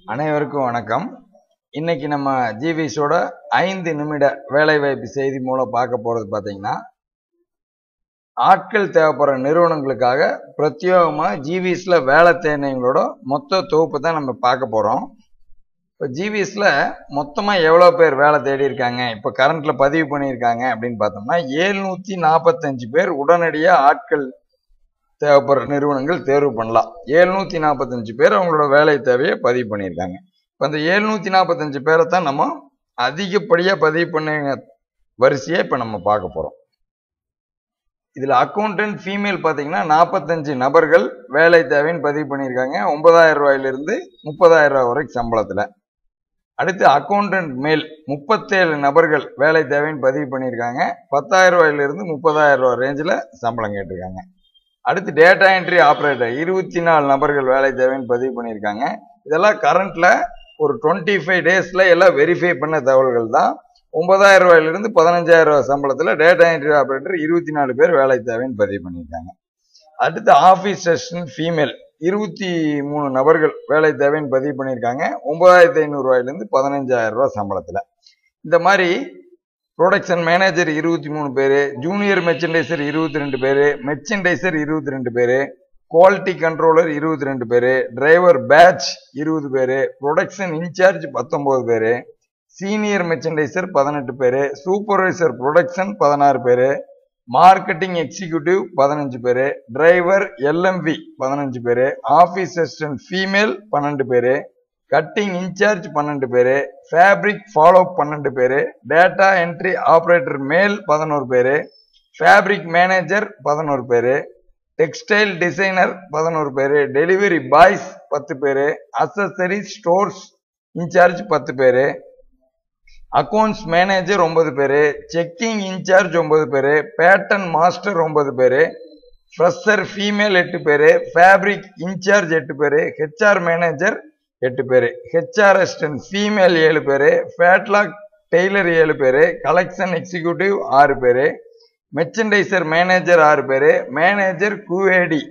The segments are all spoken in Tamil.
அனைவருக்கும் வணக்கம் இன்னைக்கு நம்ம ஜிவிஸோட ஐந்து நிமிட வேலைவாய்ப்பு செய்தி மூலம் பார்க்க போறது பாத்தீங்கன்னா ஆட்கள் தேவைப்படுற நிறுவனங்களுக்காக பிரத்யேகமா ஜிவிஸ்ல வேலை தேடினவங்களோட மொத்த தொகுப்பு தான் நம்ம பார்க்க போறோம் இப்போ ஜிவிஸ்ல மொத்தமா எவ்வளவு பேர் வேலை தேடி இருக்காங்க இப்போ கரண்ட்ல பதிவு பண்ணியிருக்காங்க அப்படின்னு பார்த்தோம்னா ஏழ்நூத்தி நாற்பத்தஞ்சு பேர் உடனடியா ஆட்கள் தேவைப்படுற நிறுவனங்கள் தேர்வு பண்ணலாம் ஏழ்நூத்தி நாற்பத்தஞ்சு பேர் அவங்களோட வேலை தேவையை பதிவு பண்ணியிருக்காங்க இப்போ அந்த ஏழ்நூத்தி நாற்பத்தஞ்சு பேரை தான் நம்ம அதிகப்படியா பதிவு பண்ண வரிசையை இப்போ நம்ம பார்க்க போறோம் இதுல அக்கௌண்டன்ட் ஃபீமேல் பாத்தீங்கன்னா நாற்பத்தஞ்சு நபர்கள் வேலை தேவைன்னு பதிவு பண்ணியிருக்காங்க ஒன்பதாயிரம் ரூபாயிலிருந்து முப்பதாயிரம் ரூபாய் வரைக்கும் சம்பளத்துல அடுத்து அக்கௌண்டன்ட் மேல் முப்பத்தேழு நபர்கள் வேலை தேவைன்னு பதிவு பண்ணியிருக்காங்க பத்தாயிரம் ரூபாயிலிருந்து முப்பதாயிரம் ரூபாய் ரேஞ்சில் சம்பளம் கேட்டிருக்காங்க அடுத்து டேட்டா என்ட்ரி ஆப்ரேட்டர் இருபத்தி நாலு நபர்கள் வேலை தேவைன்னு பதிவு பண்ணியிருக்காங்க இதெல்லாம் கரண்ட்ல ஒரு டுவெண்ட்டி ஃபைவ் டேஸ்ல எல்லாம் வெரிஃபை பண்ண தகவல்கள் தான் ஒன்பதாயிரம் ரூபாயிலிருந்து பதினஞ்சாயிரம் ரூபாய் சம்பளத்துல டேட்டா என்ட்ரி ஆப்ரேட்டர் இருபத்தி நாலு பேர் வேலை தேவைன்னு பதிவு பண்ணியிருக்காங்க அடுத்து ஆபீஸ் அசிஸ்டன்ட் ஃபீமேல் இருபத்தி மூணு நபர்கள் வேலை தேவைன்னு பதிவு பண்ணியிருக்காங்க ஒன்பதாயிரத்தி ஐநூறு ரூபாயிலிருந்து பதினஞ்சாயிரம் ரூபாய் சம்பளத்துல இந்த மாதிரி ப்ரொடக்ஷன் மேனேஜர் இருபத்தி மூணு பேர் ஜூனியர் மெர்ச்சன்டைசர் இருபத்தி ரெண்டு பேர் மெர்ச்சன்டைசர் இருபத்தி ரெண்டு பேர் குவாலிட்டி கண்ட்ரோலர் இருபத்தி ரெண்டு பேர் டிரைவர் பேட்ச் இருபது பேர் ப்ரொடக்ஷன் இன்சார்ஜ் பத்தொன்பது பேர் சீனியர் மெர்ச்சன்டைசர் பதினெட்டு பேர் சூப்பர்வைசர் ப்ரொடக்ஷன் பதினாறு பேர் மார்க்கெட்டிங் எக்ஸிக்யூட்டிவ் பதினஞ்சு பேர் டிரைவர் எல்எம்வி பதினஞ்சு பேர் ஆஃபீஸ் அசிஸ்டன்ட் ஃபீமேல் பன்னெண்டு பேர் கட்டிங் இன்சார்ஜ் பன்னெண்டு பேரு ஃபேப்ரிக் ஃபாலோ பன்னெண்டு பேரு டேட்டா என்ட்ரி ஆப்ரேட்டர் மேல் பதினோரு பேரு ஃபேப்ரிக் மேனேஜர் பதினோரு பேரு டெக்ஸ்டைல் டிசைனர் பதினோரு பேரு டெலிவரி பாய்ஸ் பத்து பேரு அசசரி ஸ்டோர்ஸ் இன்சார்ஜ் பத்து பேரு அக்கௌண்ட்ஸ் மேனேஜர் ஒன்பது பேரு செக்கிங் இன்சார்ஜ் ஒன்பது பேரு பேட்டன் மாஸ்டர் ஒன்பது பேரு ஃப்ரெஷர் ஃபீமேல் எட்டு பேரு ஃபேப்ரிக் இன்சார்ஜ் எட்டு பேரு ஹெச்ஆர் மேனேஜர் எட்டு பேர் ஹெச்ஆர் அசிஸ்டன்ட் ஃபீமேல் ஏழு பேர் ஃபேட்லாக் டெய்லர் ஏழு பேர் கலெக்ஷன் எக்ஸிக்யூட்டிவ் ஆறு பேர் மெர்ச்சன்டைசர் மேனேஜர் ஆறு பேர் மேனேஜர் குஏடி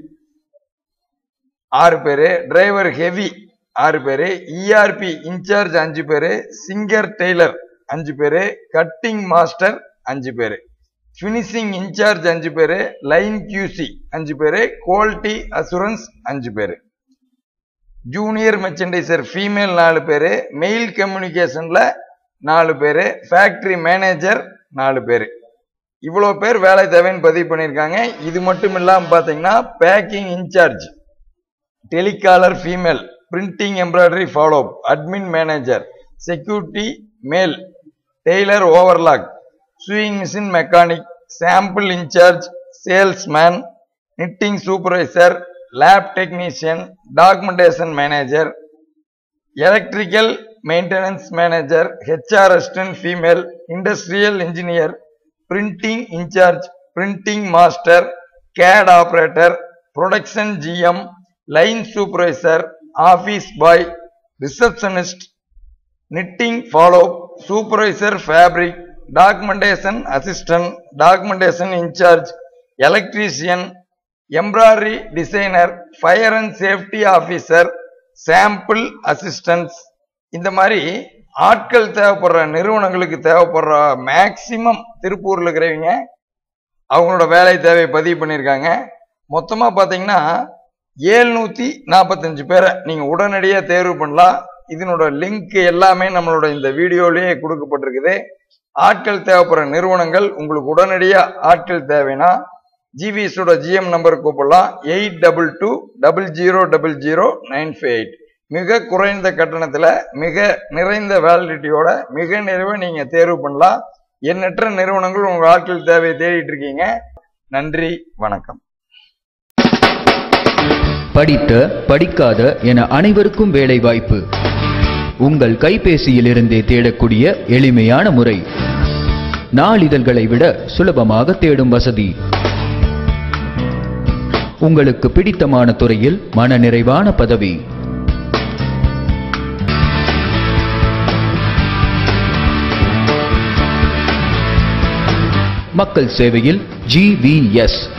ஆறு பேர் டிரைவர் ஹெவி ஆறு பேர் இஆர்பி இன்சார்ஜ் அஞ்சு பேர் சிங்கர் டெய்லர் அஞ்சு பேர் கட்டிங் மாஸ்டர் அஞ்சு பேர் ஃபினிஷிங் இன்சார்ஜ் அஞ்சு பேர் லைன் கியூசி அஞ்சு பேர் குவாலிட்டி அசூரன்ஸ் அஞ்சு பேர் ஜூனியர் மெர்ச்சன்டைசர் ஃபீமேல் நாலு பேர் மெயில் கம்யூனிகேஷன்ல நாலு பேர் ஃபேக்டரி மேனேஜர் நாலு பேர் இவ்வளோ பேர் வேலை தேவைன்னு பதிவு பண்ணியிருக்காங்க இது மட்டும் இல்லாமல் பார்த்தீங்கன்னா packing incharge telecaller female printing embroidery follow admin manager security male tailor overlock sewing machine mechanic sample incharge salesman knitting supervisor lab technician documentation manager electrical maintenance manager HR assistant female industrial engineer printing incharge printing master gate operator production GM line supervisor office boy receptionist knitting follow supervisor fabric documentation assistant documentation incharge electrician embroidery designer fire and safety officer sample assistance இந்த மாதிரி ஆட்கள் தேவைப்படுற நிறுவனங்களுக்கு தேவைப்படுற மேக்சிமம் திருப்பூர்ல இருக்கிறவங்க அவங்களோட வேலை தேவை பதிவு பண்ணியிருக்காங்க மொத்தமாக பார்த்தீங்கன்னா ஏழ்நூத்தி நாற்பத்தஞ்சு பேரை நீங்க உடனடியாக தேர்வு பண்ணலாம் இதனோட லிங்க் எல்லாமே நம்மளோட இந்த வீடியோலயே கொடுக்கப்பட்டிருக்குது ஆட்கள் தேவைப்படுற நிறுவனங்கள் உங்களுக்கு உடனடியாக ஆட்கள் தேவைன்னா ஜிவிஎஸோட ஜிஎம் நம்பர் கூப்பிடலாம் eight double two double zero double zero nine five eight மிக குறைந்த கட்டணத்தில் மிக நிறைந்த வேலிடிட்டியோட மிக நிறைவா நீங்க தேர்வு பண்ணலாம் எண்ணற்ற நிறுவனங்கள் உங்க ஆட்கள் தேவையை தேடிட்டு இருக்கீங்க நன்றி வணக்கம் படித்த படிக்காத என அனைவருக்கும் வேலை வாய்ப்பு உங்கள் கைபேசியிலிருந்தே தேடக்கூடிய எளிமையான முறை நாளிதழ்களை விட சுலபமாக தேடும் வசதி உங்களுக்கு பிடித்தமான துறையில் மனநிறைவான பதவி மக்கள் சேவையில் ஜிவிஎஸ்